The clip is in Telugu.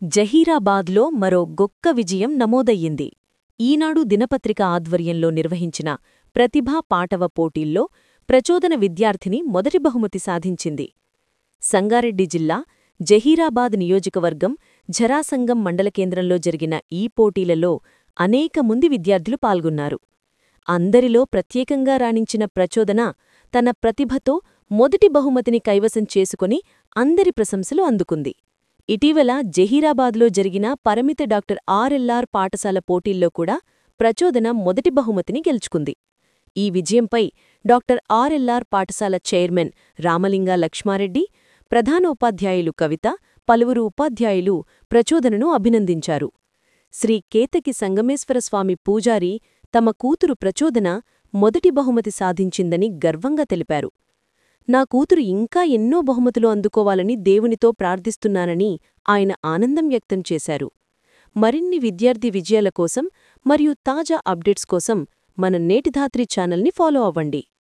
జహీరాబాద్లో మరో గొక్క విజయం నమోదయ్యింది ఈనాడు దినపత్రిక ఆధ్వర్యంలో నిర్వహించిన ప్రతిభా పాటవ పోటీల్లో ప్రచోదన విద్యార్థిని మొదటి బహుమతి సాధించింది సంగారెడ్డి జిల్లా జహీరాబాద్ నియోజకవర్గం ఝరాసంగం మండల కేంద్రంలో జరిగిన ఈ పోటీలలో అనేక మంది విద్యార్థులు పాల్గొన్నారు అందరిలో ప్రత్యేకంగా రాణించిన ప్రచోదన తన ప్రతిభతో మొదటి బహుమతిని కైవసం చేసుకుని అందరి ప్రశంసలు అందుకుంది ఇటీవల జహీరాబాద్లో జరిగిన పరిమిత డాక్టర్ ఆర్ఎల్ఆర్ పాఠశాల పోటీల్లో కూడా ప్రచోదన మొదటి బహుమతిని గెలుచుకుంది ఈ విజయంపై డాక్టర్ ఆర్ఎల్ఆర్ పాఠశాల చైర్మన్ రామలింగా లక్ష్మారెడ్డి ప్రధానోపాధ్యాయులు కవిత పలువురు ఉపాధ్యాయులు ప్రచోదనను అభినందించారు శ్రీ కేతకి సంగమేశ్వరస్వామి పూజారి తమ కూతురు ప్రచోదన మొదటి బహుమతి సాధించిందని గర్వంగా తెలిపారు నా కూతురు ఇంకా ఎన్నో బహుమతులు అందుకోవాలని దేవునితో ప్రార్థిస్తున్నానని ఆయన ఆనందం వ్యక్తం చేశారు మరిన్ని విద్యార్థి విజయాల కోసం మరియు తాజా అప్డేట్స్ కోసం మన నేటిధాత్రి ఛానల్ని ఫాలో అవ్వండి